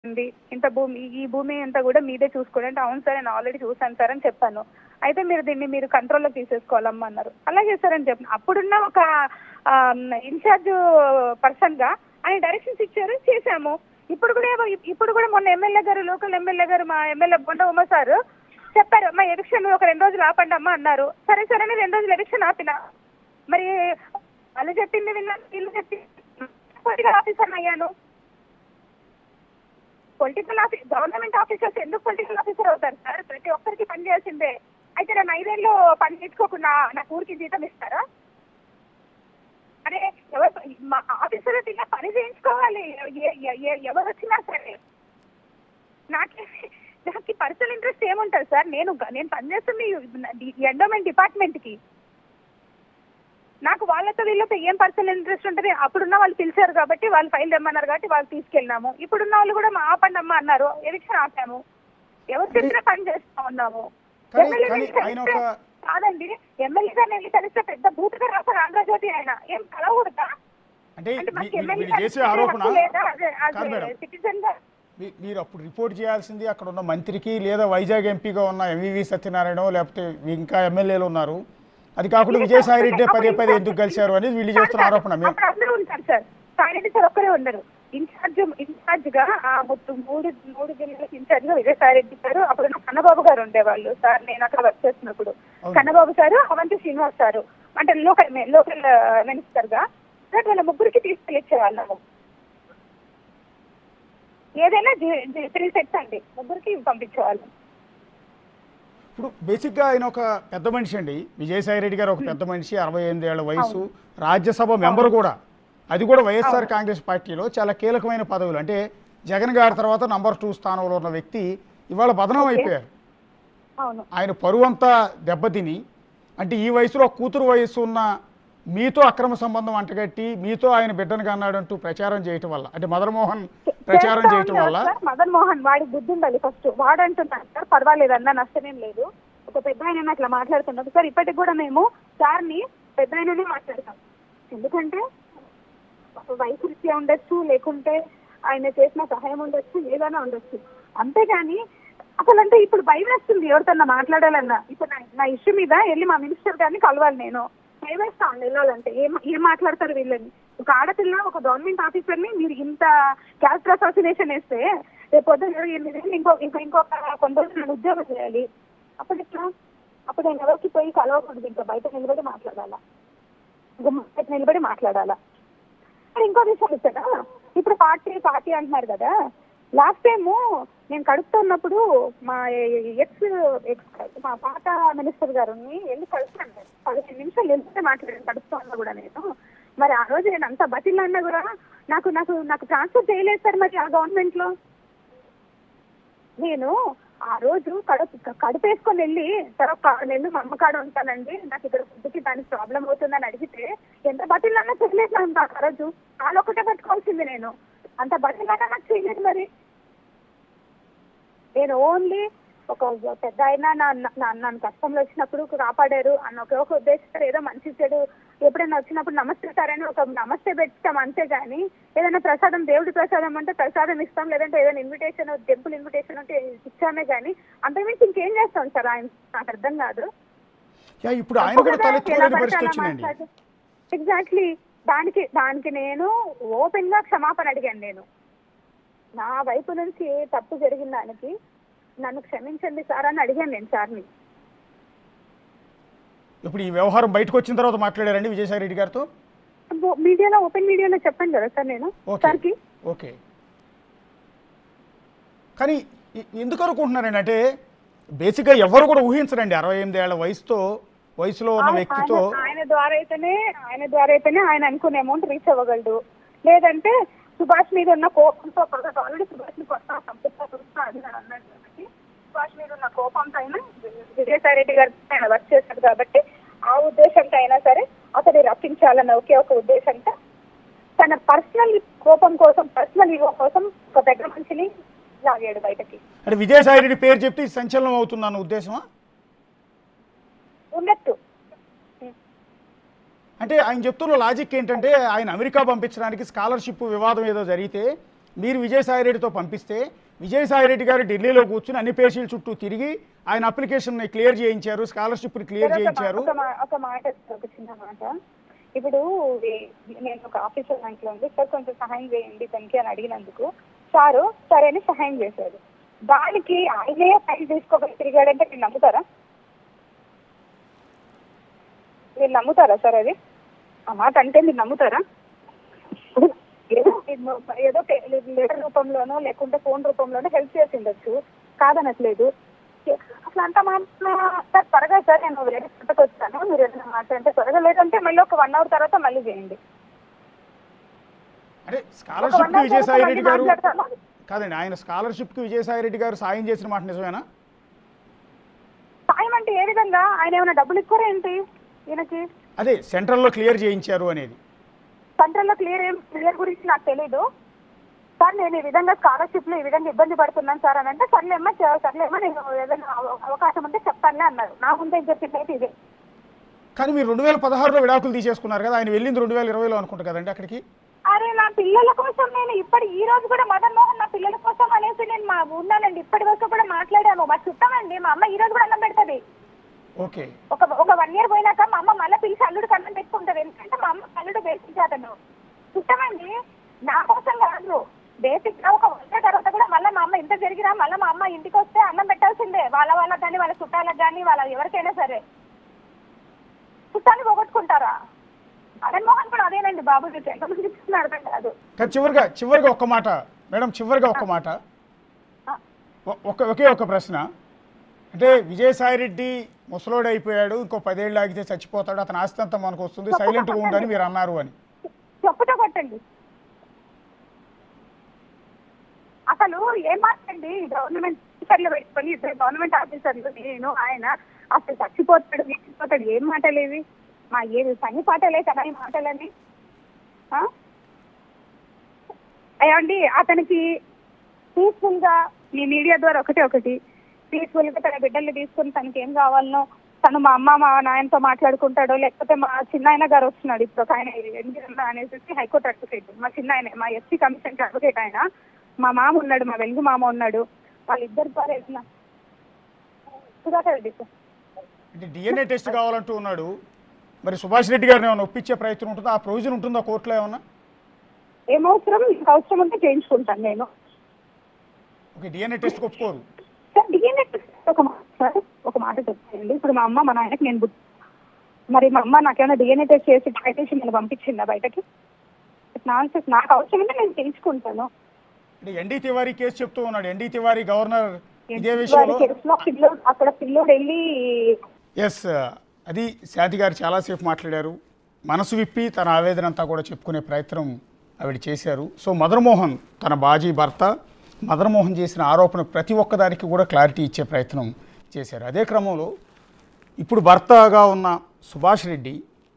ఉంది ఇంత భూమి ఈ భూమి అంతా కూడా మీదే చూసుకోండి అంటే అవును సార్ నేను ఆల్రెడీ చూసాను సార్ అని చెప్పాను అయితే మీరు దీన్ని మీరు కంట్రోల్లో తీసేసుకోవాలమ్మా అన్నారు అలాగే సార్ అని చెప్పిన అప్పుడున్న ఒక ఇన్ఛార్జ్ పర్సన్ గా ఆయన డైరెక్షన్స్ ఇచ్చారు చేశాము ఇప్పుడు కూడా ఏవో- ఇప్పుడు కూడా మొన్న ఎమ్మెల్యే గారు లోకల్ ఎమ్మెల్యే గారు మా ఎమ్మెల్యే బొండ ఉమ సార్ చెప్పారు అమ్మా ఎలక్షన్ ఒక రెండు రోజులు ఆపండి అమ్మా అన్నారు సరే సరే అని రెండు రోజులు ఎలక్షన్ ఆపిన మరి వాళ్ళు చెప్పింది విన్నాను వీళ్ళు చెప్పింది పొలిటికల్ ఆఫీసర్ అయ్యాను పొలిటికల్ ఆఫీస్ గవర్నమెంట్ ఆఫీసర్స్ ఎందుకు పొలిటికల్ ఆఫీసర్ అవుతారు సార్ ప్రతి ఒక్కరికి పని చేయాల్సిందే అయితే నేను ఐదేళ్ళు పని నేర్చుకోకుండా నా ఊరికి జీతం ఇస్తారా అరే ఎవరు మా ఆఫీసర్ ఇలా పని చేయించుకోవాలి ఎ- ఎ- ఎ- ఎవరు వచ్చినా సరే నాకే నాకు పర్సనల్ ఇంట్రెస్ట్ ఏముంటుంది సార్ నేను గ- నేను పనిచేస్తుంది ఎండోమెంట్ డిపార్ట్మెంట్ కి నాకు వాళ్ళతో వీళ్ళతో ఏం పర్సనల్ ఇంట్రెస్ట్ ఉంటుంది అప్పుడున్న వాళ్ళు పిలిచారు కాబట్టి వాళ్ళు ఫైల్ తెమ్మన్నారు కాబట్టి వాళ్ళు తీసుకెళ్ళినాము ఇప్పుడున్న వాళ్ళు కూడా మా ఆపండి అమ్మ అన్నారు ఎలక్షన్ ఆపాము ఎవరు చెప్పినా పని చేస్తా ఉన్నాము కానీ- ఎమ్మెల్యే కానీ గారిని ఆయన కలిస్తే- ఒక- కాదండి ఎమ్మెల్యే గారిని వెళ్ళి కలిస్తే పెద్ద బూతుగా రాస్తారు ఆంధ్రజ్యోతి ఆయన ఏం కలవకూడదా అంటే అంటే వీ- మాకు వీ- ఎమ్మెల్యే వీళ్ళు చేసే గారికి ఆరోపణ హక్కు లేదా? అదే- కాదు అదే మేడం సిటిజన్ గా మీ- మీరు అప్పుడు రిపోర్ట్ చేయాల్సింది అక్కడ ఉన్న మంత్రికి లేదా వైజాగ్ ఎంపీగా ఉన్న ఎంవివి సత్యనారాయణ లేకపోతే ఇంకా ఎమ్మెల్యేలు ఉన్నారు అది కాకుండా విజయసాయి రెడ్డి పదే పదే ఎందుకు కలిశారు అనేది వీళ్ళు చేస్తున్న ఆరోపణ మేము అప్పుడు అందరూ ఉంటారు సార్ సాయిరెడ్డి సార్ ఒక్కరే ఉండరు ఇన్ఛార్జ్ ఇన్ఛార్జ్ గా ఆ మొత్తం మూడు మూడు జిల్లాలకు ఇన్ఛార్జ్ గా విజయసాయి రెడ్డి గారు అప్పుడు నా కన్నబాబు గారు ఉండేవాళ్ళు సార్ నేను అక్కడ వర్క్ చేస్తున్నప్పుడు అవును. కన్నబాబు సారు అవంతి శ్రీనివాస్ సారు అంటే లోకల్ లోకల్ మినిస్టర్ గా సార్ వాళ్ళ ముగ్గురికి తీసుకెళ్ళిచ్చేవాళ్ళము ఏదైనా త్రీ సెట్స్ అండి ముగ్గురికి పంపించేవాళ్ళం ఇప్పుడు బేసిక్గా ఆయన ఒక పెద్ద మనిషి అండి విజయసాయి రెడ్డి గారు ఒక పెద్ద మనిషి అరవై ఎనిమిది ఏళ్ల వయసు రాజ్యసభ మెంబర్ కూడా అది కూడా వైఎస్ఆర్ కాంగ్రెస్ పార్టీలో చాలా కీలకమైన పదవులు అంటే జగన్ గారి తర్వాత నంబర్ టూ స్థానంలో ఉన్న వ్యక్తి ఇవాళ బదనం అయిపోయారు అవును ఆయన పరువంతా దెబ్బతిని అంటే ఈ వయసులో కూతురు వయసు ఉన్న మీతో అక్రమ సంబంధం అంటగట్టి మీతో ఆయన బిడ్డను కన్నాడంటూ ప్రచారం చేయటం వల్ల అంటే మదన్మోహన్ ప్రచారం చేస్తా చేయటం ఉన్నారు వల్ల సార్, మదన్ మోహన్ వాడి బుద్ధి ఉండాలి ఫస్ట్ వాడు అంటున్నాడు సార్ పర్వాలేదు అన్న నష్టమేం లేదు ఒక పెద్ద ఆయన అట్లా మాట్లాడుతున్నాడు సార్ ఇప్పటికి కూడా మేము సార్ని పెద్ద ఆయననే మాట్లాడతాం ఎందుకంటే ఒక వయసు రీత్యా ఉండొచ్చు లేకుంటే ఆయన చేసిన సహాయం ఉండొచ్చు ఏదైనా ఉండొచ్చు అంతేగాని అసలు అంటే ఇప్పుడు భయం వేస్తుంది ఎవరితోన్నా మాట్లాడాలన్నా ఇప్పుడు నా- నా ఇష్యూ మీద వెళ్ళి మా మినిస్టర్ గారిని కలవాలి నేను భయం వేస్తా ఉంది వెళ్ళాలంటే ఏం ఏం మాట్లాడతారు వీళ్ళని ఒక ఆడపిల్ల ఒక గవర్నమెంట్ ఆఫీసర్ ని మీరు ఇంత క్యారెక్టర్ అసోసినేషన్ వేస్తే రేపు పొద్దున్న ఎనిమిది వేలు ఇంకో ఇంకో ఇంకొక కొన్ని రోజులు నేను ఉద్యోగం చేయాలి అప్పుడు ఇట్లా అప్పుడు నేను ఎవరికి పోయి కలవకూడదు ఇంకా బయట నిలబడి మాట్లాడాలా గుమ్మ బయట నిలబడి మాట్లాడాలా మరి ఇంకో విషయం ఇచ్చారా ఇప్పుడు పార్టీ పార్టీ అంటున్నారు కదా లాస్ట్ టైం నేను కడుపుతో ఉన్నప్పుడు మా ఎక్స్ ఎక్స్ మా పాత మినిస్టర్ గారిని వెళ్ళి కలిసాను నేను. పదిహేను నిమిషాలు వెళ్తే మాట్లాడాను కడుపుతో ఉన్నా కూడా నేను మరి ఆ రోజు నేను అంత బతిలన్నా కూడా నాకు నాకు నాకు ట్రాన్స్ఫర్ చేయలేదు సార్ మరి ఆ గవర్నమెంట్ లో నేను ఆ రోజు కడుపు కడుపు వేసుకొని వెళ్ళి సార్ ఒక ఆరు నెలలు మా అమ్మ కాడ ఉంటానండి నాకు ఇక్కడ ఫుడ్కి దానికి ప్రాబ్లం అవుతుందని అడిగితే ఎంత బతిలన్నా చేయలేదు అంత ఆ రోజు వాళ్ళు ఒకటే పెట్టుకోవాల్సింది నేను అంత బతిలన్నా నాకు చేయలేదు మరి నేను ఓన్లీ ఒక పెద్ద అయినా నా నా- నన్ను కష్టంలో వచ్చినప్పుడు కాపాడారు అన్న ఒకే ఒక ఉద్దేశంతో ఏదో మంచి చెడు ఎప్పుడైనా వచ్చినప్పుడు నమస్తే సార్ అని ఒక నమస్తే పెడతాం అంతే కానీ ఏదైనా ప్రసాదం దేవుడి ప్రసాదం అంటే ప్రసాదం ఇస్తాం లేదంటే ఏదైనా ఇన్విటేషన్ టెంపుల్ ఇన్విటేషన్ అంటే ఇచ్చామే కానీ అంతకుమించి ఇంకేం చేస్తాం సార్ ఆయన నాకు అర్థం కాదు యా ఇప్పుడు ఆయన కూడా తలెత్తుకోలేని పరిస్థితి వచ్చిందండి ఎగ్జాక్ట్లీ దానికి దానికి నేను ఓపెన్ గా క్షమాపణ అడిగాను నేను నా వైపు నుంచి ఏ తప్పు జరిగిన దానికి నన్ను క్షమించండి సార్ అని అడిగాను నేను సార్ని ఇప్పుడు ఈ వ్యవహారం బయటకు వచ్చిన తర్వాత మాట్లాడారండి విజయసాయి రెడ్డి గారితో ఓ- మీడియాలో ఓపెన్ మీడియాలో చెప్పాను కదా సార్ నేను ఓకే సార్కి ఓకే కానీ ఎ- ఎందుకు అనుకుంటున్నారండి అంటే బేసిక్గా ఎవరు కూడా ఊహించరండి అరవై ఎనిమిది ఏళ్ల వయసుతో వయసులో ఉన్న ఆయన- వ్యక్తితో ఆయన ద్వారా అయితేనే ఆయన ద్వారా అయితేనే ఆయన అనుకునే అమౌంట్ రీచ్ అవ్వగలడు లేదంటే సుభాష్ మీద ఉన్న కోపంతో ఆల్రెడీ సుభాష్ ని కొత్త సంపూర్ణ చూస్తా అని నేను అన్నాను కాబట్టి సుభాష్ మీద ఉన్న కోపంతో అయినా విజయసాయి రెడ్డి గారి ఆయన వర్క్ చేశాడు కాబట్టి ఆ ఉద్దేశంతో అయినా సరే అతన్ని రప్పించాలన్న ఒకే ఒక ఉద్దేశంతో తన పర్సనల్ కోపం కోసం పర్సనల్ ఈగో కోసం ఒక పెద్ద మనిషిని లాగాడు బయటకి అంటే విజయసాయి రెడ్డి పేరు చెప్తే ఇది సంచలనం అవుతుందన్న ఉద్దేశమా ఉన్నట్టు అంటే ఆయన చెప్తున్న లాజిక్ ఏంటంటే ఆయన అమెరికా పంపించడానికి స్కాలర్షిప్ వివాదం ఏదో జరిగితే మీరు విజయసాయిరెడ్డితో పంపిస్తే విజయసాయిరెడ్డి గారు ఢిల్లీలో కూర్చుని అన్ని పేషీల చుట్టూ తిరిగి ఆయన అప్లికేషన్ని క్లియర్ చేయించారు స్కాలర్షిప్ని క్లియర్ ఒక మా- చేయించారు ఒక మా- ఒక మాట ఒక చిన్న మాట ఇప్పుడు ఈ- నేను ఒక ఆఫీసర్ దాంట్లో ఉంది సార్ కొంచెం సహాయం చేయండి తనకి అని అడిగినందుకు సారు సరే అని సహాయం చేశాడు దానికి ఆయనే ఫైల్ తీసుకోగలి తిరిగాడంటే మీరు నమ్ముతారా మీరు నమ్ముతారా సార్ అది ఆ మాట అంటే మీరు నమ్ముతారా ఏదో ఏదో లెటర్ రూపంలోనో లేకుంటే ఫోన్ రూపంలోనో హెల్ప్ చేసి ఉండొచ్చు కాదనట్లేదు అసలు అంత మాట సార్ త్వరగా సార్ నేను వేరే చోటకి వచ్చాను మీరు ఏదైనా మాట్లాడితే త్వరగా లేదంటే మళ్ళీ ఒక వన్ అవర్ తర్వాత మళ్ళీ చేయండి అంటే ఒక స్కాలర్షిప్ వన్ అవర్ తర్వాత విజయసాయిరెడ్డి మళ్ళీ గారు మాట్లాడతాను కాదండి ఆయన స్కాలర్షిప్కి విజయసాయిరెడ్డి గారు సాయం చేసిన మాట నిజమేనా సాయం అంటే ఏ విధంగా ఆయన ఏమైనా డబ్బులు ఇచ్చారా ఏంటి ఈయనకి అదే సెంట్రల్లో క్లియర్ చేయించారు అనేది సెంట్రల్ లో క్లియర్ ఏం క్లియర్ గురించి నాకు తెలీదు సార్ నేను ఈ విధంగా స్కాలర్షిప్ లో ఈ విధంగా ఇబ్బంది పడుతున్నాను సార్ అని అంటే సర్లేమ్మా చ- సర్లేమ్మా నేను ఏదైనా అవ- అవకాశం ఉంటే చెప్తానులే అన్నారు నా ముందే చెప్పింది అయితే ఇదే కానీ మీరు రెండు వేల పదహారులో విడాకులు తీసేసుకున్నారు కదా ఆయన వెళ్ళింది రెండు వేల ఇరవైలో అనుకుంటా కదండి అక్కడికి అరే నా పిల్లల కోసం నేను ఇప్పటి ఈ రోజు కూడా మదన్ మోహన్ నా పిల్లల కోసం అనేసి నేను మా ఉన్నానండి ఇప్పటి వరకు కూడా మాట్లాడాము మా చుట్టమండి మా అమ్మ ఈ రోజు కూడా అన్నం పెడుతుంది ఓకే ఒక ఒక వన్ ఇయర్ పోయినాక మా అమ్మ మళ్ళీ పిలిచి అల్లుడికి అన్నం పెట్టుకుంటది ఎందుకంటే మా అమ్మ అల్లుడు బేసిక్ అతను చుట్టమండి నా కోసం కాదు బేసిక్ గా ఒక వంట తర్వాత కూడా మళ్ళీ మా అమ్మ ఇంత జరిగినా మళ్ళీ మా అమ్మ ఇంటికి వస్తే అన్నం పెట్టాల్సిందే వాళ్ళ వాళ్ళకి కానీ వాళ్ళ చుట్టాలకు కానీ వాళ్ళ ఎవరికైనా సరే చుట్టాన్ని పోగొట్టుకుంటారా మదన్ మోహన్ కూడా అదేనండి బాబు మీకు ఎంతమంది చెప్తున్నా అర్థం కాదు కానీ చివరిగా చివరిగా ఒక్క మాట మేడం చివరిగా ఒక్క మాట ఆ. ఒ- ఒక ఒకే ఒక ప్రశ్న అంటే విజయసాయిరెడ్డి ముసలోడు అయిపోయాడు ఇంకో పదేళ్ళు ఆగితే చచ్చిపోతాడు అతని ఆస్తి అంతా మనకు వస్తుంది సైలెంట్గా ఉండని మీరు అన్నారు అని చెప్పుతో కొట్టండి అసలు ఏం మాట్లాడండి గవర్నమెంట్ ఆఫీసర్లు పెట్టుకొని ఇద్దరు గవర్నమెంట్ ఆఫీసర్లు నేను ఆయన అసలు చచ్చిపోతాడు చచ్చిపోతాడు ఏం మాటలేవి మా ఏది పని పాటలే కదా ఈ మాటలని ఆ? ఏమండి అతనికి పీస్ఫుల్ గా మీ మీడియా ద్వారా ఒకటి ఒకటి పీస్ఫుల్ గా తన బిడ్డల్ని తీసుకుని తనకి ఏం కావాలనో తను మా అమ్మ మా నాయనతో మాట్లాడుకుంటాడో లేకపోతే మా చిన్నాయన గారు వస్తున్నాడు ఇప్పుడు ఒక ఆయన ఎన్నికన్నా అనేసి హైకోర్టు అడ్వకేట్ మా చిన్నాయన మా ఎస్సీ కమిషన్ అడ్వకేట్ ఆయన మా మామ ఉన్నాడు మా వెలుగు మామ ఉన్నాడు వాళ్ళిద్దరు ద్వారా వెళ్తున్నా సుధాకర్ రెడ్డి సార్ అంటే డిఎన్ఏ టెస్ట్ కావాలంటూ ఉన్నాడు మరి సుభాష్ రెడ్డి గారిని ఏమైనా ఒప్పించే ప్రయత్నం ఉంటుందా ఆ ప్రొవిజన్ ఉంటుందా కోర్టులో ఏమన్నా ఏమవసరం మీకు అవసరం ఉంటే చేయించుకుంటాను నేను ఓకే డిఎన్ఏ టెస్ట్ ఒప్పుకోరు సార్ డిఎన్ఏ ఒక మాట సార్ ఒక మాట చెప్తానండి ఇప్పుడు మా అమ్మ మా నాయనకి నేను బుద్ధి మరి మా అమ్మ నాకేమైనా డిఎన్ఏ టెస్ట్ చేసి బయటేసి నేను పంపించిందా బయటకి నాన్సెన్స్ నాకు అవసరం ఉంటే నేను చేయించుకుంటాను అంటే ఎన్డీ తివారీ కేసు చెప్తూ ఉన్నాడు ఎన్డీ తివారీ గవర్నర్ ఇదే వారి విషయంలో కేసులో పిల్లోడు అక్కడ పిల్లోడు వెళ్ళి ఎస్ అది శాంతి గారు చాలాసేపు మాట్లాడారు మనసు విప్పి తన ఆవేదన అంతా కూడా చెప్పుకునే ప్రయత్నం ఆవిడ చేశారు సో మదన్మోహన్ తన బాజీ భర్త మదన్మోహన్ చేసిన ఆరోపణ ప్రతి ఒక్కదానికి కూడా క్లారిటీ ఇచ్చే ప్రయత్నం చేశారు అదే క్రమంలో ఇప్పుడు భర్తగా ఉన్న సుభాష్ రెడ్డి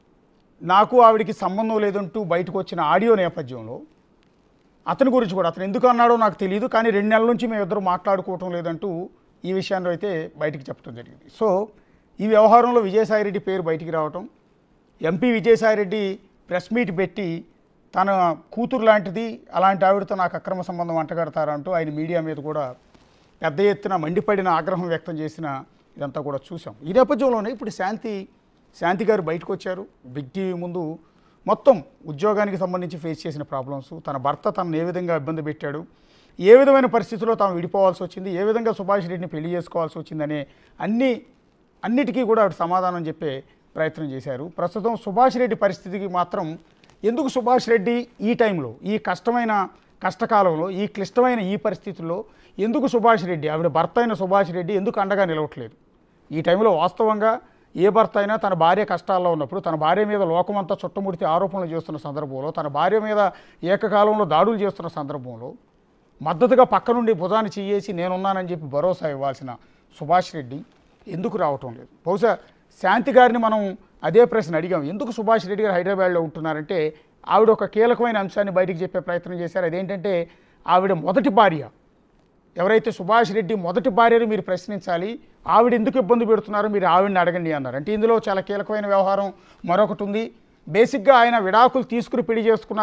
నాకు ఆవిడికి సంబంధం లేదంటూ బయటకు వచ్చిన ఆడియో నేపథ్యంలో అతని గురించి కూడా అతను ఎందుకు అన్నాడో నాకు తెలియదు కానీ రెండు నెలల నుంచి మేము ఇద్దరు మాట్లాడుకోవటం లేదంటూ ఈ విషయాన్ని అయితే బయటికి చెప్పడం జరిగింది సో ఈ వ్యవహారంలో విజయసాయిరెడ్డి పేరు బయటికి రావటం ఎంపీ విజయసాయిరెడ్డి ప్రెస్ మీట్ పెట్టి తన కూతురు లాంటిది అలాంటి ఆవిడతో నాకు అక్రమ సంబంధం అంటగడతారంటూ ఆయన మీడియా మీద కూడా పెద్ద ఎత్తున మండిపడిన ఆగ్రహం వ్యక్తం చేసిన ఇదంతా కూడా చూసాం ఈ నేపథ్యంలోనే ఇప్పుడు శాంతి శాంతి గారు బయటకు వచ్చారు బిగ్ టీవీ ముందు మొత్తం ఉద్యోగానికి సంబంధించి ఫేస్ చేసిన ప్రాబ్లమ్స్ తన భర్త తనను ఏ విధంగా ఇబ్బంది పెట్టాడు ఏ విధమైన పరిస్థితుల్లో తాము విడిపోవాల్సి వచ్చింది ఏ విధంగా సుభాష్ రెడ్డిని పెళ్లి చేసుకోవాల్సి వచ్చిందనే అన్ని అన్నిటికీ కూడా ఆవిడ సమాధానం చెప్పే ప్రయత్నం చేశారు ప్రస్తుతం సుభాష్ రెడ్డి పరిస్థితికి మాత్రం ఎందుకు సుభాష్ రెడ్డి ఈ టైంలో ఈ కష్టమైన కష్టకాలంలో ఈ క్లిష్టమైన ఈ పరిస్థితుల్లో ఎందుకు సుభాష్ రెడ్డి ఆవిడ భర్త అయిన సుభాష్ రెడ్డి ఎందుకు అండగా నిలవట్లేదు ఈ టైంలో వాస్తవంగా ఏ భర్త అయినా తన భార్య కష్టాల్లో ఉన్నప్పుడు తన భార్య మీద లోకమంతా చుట్టముడితే ఆరోపణలు చేస్తున్న సందర్భంలో తన భార్య మీద ఏకకాలంలో దాడులు చేస్తున్న సందర్భంలో మద్దతుగా పక్క నుండి భుజాన్ని చెయ్యేసి నేనున్నానని చెప్పి భరోసా ఇవ్వాల్సిన సుభాష్ రెడ్డి ఎందుకు రావటం లేదు బహుశా శాంతి గారిని మనం అదే ప్రశ్న అడిగాం ఎందుకు సుభాష్ రెడ్డి గారు హైదరాబాద్లో ఉంటున్నారంటే ఆవిడ ఒక కీలకమైన అంశాన్ని బయటికి చెప్పే ప్రయత్నం చేశారు అదేంటంటే ఆవిడ మొదటి భార్య ఎవరైతే సుభాష్ రెడ్డి మొదటి భార్యను మీరు ప్రశ్నించాలి ఆవిడ ఎందుకు ఇబ్బంది పెడుతున్నారో మీరు ఆవిడని అడగండి అన్నారు అంటే ఇందులో చాలా కీలకమైన వ్యవహారం మరొకటి ఉంది బేసిక్గా ఆయన విడాకులు తీసుకుని పెళ్లి చేసుకున్నారా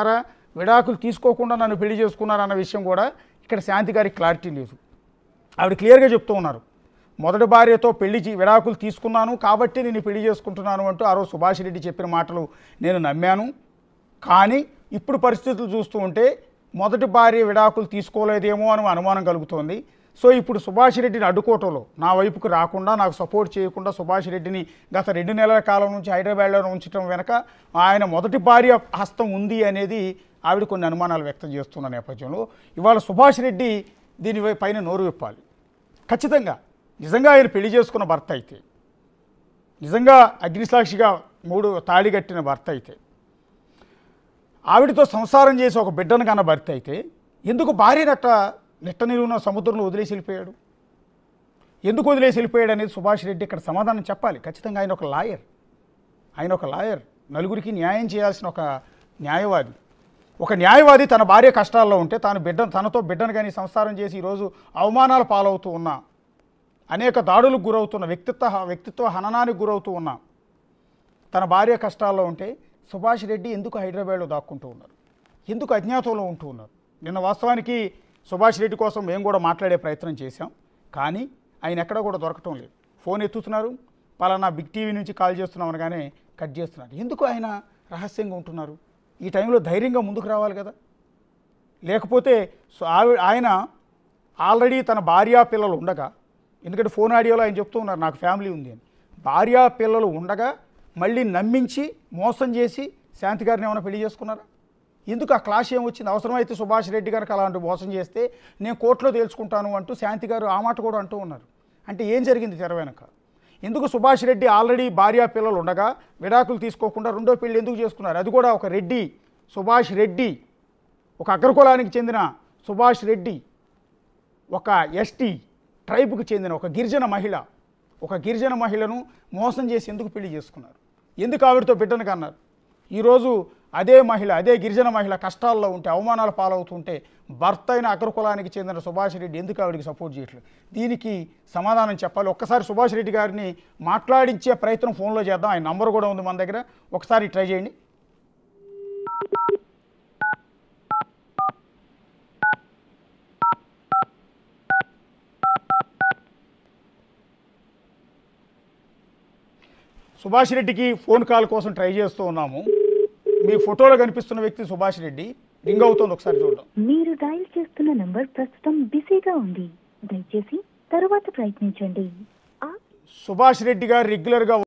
విడాకులు తీసుకోకుండా నన్ను పెళ్లి చేసుకున్నారన్న విషయం కూడా ఇక్కడ శాంతి గారికి క్లారిటీ లేదు ఆవిడ క్లియర్గా చెప్తూ ఉన్నారు మొదటి భార్యతో పెళ్లి చే- విడాకులు తీసుకున్నాను కాబట్టి నేను ఈ పెళ్లి చేసుకుంటున్నాను అంటూ ఆ రోజు సుభాష్ రెడ్డి చెప్పిన మాటలు నేను నమ్మాను కానీ ఇప్పుడు పరిస్థితులు చూస్తూ ఉంటే మొదటి భార్య విడాకులు తీసుకోలేదేమో అని అనుమానం కలుగుతోంది సో ఇప్పుడు సుభాష్ రెడ్డిని అడ్డుకోవటంలో నా వైపుకు రాకుండా నాకు సపోర్ట్ చేయకుండా సుభాష్ రెడ్డిని గత రెండు నెలల కాలం నుంచి హైదరాబాద్లో ఉంచడం వెనక ఆయన మొదటి భార్య హస్తం ఉంది అనేది ఆవిడ కొన్ని అనుమానాలు వ్యక్తం చేస్తున్న నేపథ్యంలో ఇవాళ సుభాష్ రెడ్డి దీని వై- పైన నోరు విప్పాలి ఖచ్చితంగా నిజంగా ఆయన పెళ్లి చేసుకున్న భర్త అయితే నిజంగా అగ్నిసాక్షిగా మూడు తాళి కట్టిన భర్త అయితే ఆవిడతో సంసారం చేసి ఒక బిడ్డను కన్న భర్త అయితే ఎందుకు భార్యనట్ట నిట్ట నిలువున సముద్రంలో వదిలేసి వెళ్ళిపోయాడు ఎందుకు వదిలేసి వెళ్ళిపోయాడు అనేది సుభాష్ రెడ్డి ఇక్కడ సమాధానం చెప్పాలి ఖచ్చితంగా ఆయన ఒక లాయర్ ఆయన ఒక లాయర్ నలుగురికి న్యాయం చేయాల్సిన ఒక న్యాయవాది ఒక న్యాయవాది తన భార్య కష్టాల్లో ఉంటే తాను బిడ్డ తనతో బిడ్డను కానీ సంసారం చేసి ఈరోజు అవమానాలు పాలవుతూ ఉన్నా అనేక దాడులకు గురవుతున్న వ్యక్తిత్వ వ్యక్తిత్వ హననానికి గురవుతూ ఉన్నా తన భార్య కష్టాల్లో ఉంటే సుభాష్ రెడ్డి ఎందుకు హైదరాబాద్లో దాక్కుంటూ ఉన్నారు ఎందుకు అజ్ఞాతంలో ఉంటూ ఉన్నారు నిన్న వాస్తవానికి సుభాష్ రెడ్డి కోసం మేము కూడా మాట్లాడే ప్రయత్నం చేశాం కానీ ఆయన ఎక్కడ కూడా దొరకటం లేదు ఫోన్ ఎత్తుతున్నారు పలానా బిగ్ టీవీ నుంచి కాల్ చేస్తున్నాం అనగానే కట్ చేస్తున్నారు ఎందుకు ఆయన రహస్యంగా ఉంటున్నారు ఈ టైంలో ధైర్యంగా ముందుకు రావాలి కదా లేకపోతే సో ఆవి ఆయన ఆల్రెడీ తన భార్యా పిల్లలు ఉండగా ఎందుకంటే ఫోన్ ఆడియోలో ఆయన చెప్తూ ఉన్నారు నాకు ఫ్యామిలీ ఉంది అని భార్యా పిల్లలు ఉండగా మళ్ళీ నమ్మించి మోసం చేసి శాంతి గారిని ఏమైనా పెళ్లి చేసుకున్నారా ఎందుకు ఆ క్లాష్ ఏమొచ్చింది అవసరమైతే సుభాష్ రెడ్డి గారికి అలాంటి మోసం చేస్తే నేను కోర్టులో తేల్చుకుంటాను అంటూ శాంతి గారు ఆ మాట కూడా అంటూ ఉన్నారు అంటే ఏం జరిగింది తెర వెనక ఎందుకు సుభాష్ రెడ్డి ఆల్రెడీ భార్యా పిల్లలు ఉండగా విడాకులు తీసుకోకుండా రెండో పెళ్లి ఎందుకు చేసుకున్నారు అది కూడా ఒక రెడ్డి సుభాష్ రెడ్డి ఒక అగ్రకులానికి చెందిన సుభాష్ రెడ్డి ఒక ఎస్టీ ట్రైబ్కి చెందిన ఒక గిరిజన మహిళ ఒక గిరిజన మహిళను మోసం చేసి ఎందుకు పెళ్లి చేసుకున్నారు ఎందుకు ఆవిడతో బిడ్డను కన్నారు ఈరోజు అదే మహిళ అదే గిరిజన మహిళ కష్టాల్లో ఉంటే అవమానాలు పాలవుతుంటే భర్త అయిన అగ్రకులానికి చెందిన సుభాష్ రెడ్డి ఎందుకు ఆవిడకి సపోర్ట్ చేయట్లేదు దీనికి సమాధానం చెప్పాలి ఒక్కసారి సుభాష్ రెడ్డి గారిని మాట్లాడించే ప్రయత్నం ఫోన్లో చేద్దాం ఆయన నంబర్ కూడా ఉంది మన దగ్గర ఒకసారి ట్రై చేయండి సుభాష్ రెడ్డికి ఫోన్ కాల్ కోసం ట్రై చేస్తూ ఉన్నాము మీ ఫోటోలో కనిపిస్తున్న వ్యక్తి సుభాష్ రెడ్డి రింగ్ అవుతుంది ఒకసారి చూద్దాం మీరు డయల్ చేస్తున్న నంబర్ ప్రస్తుతం బిజీగా ఉంది దయచేసి తరువాత ప్రయత్నించండి ఆ సుభాష్ రెడ్డి గారు రెగ్యులర్గా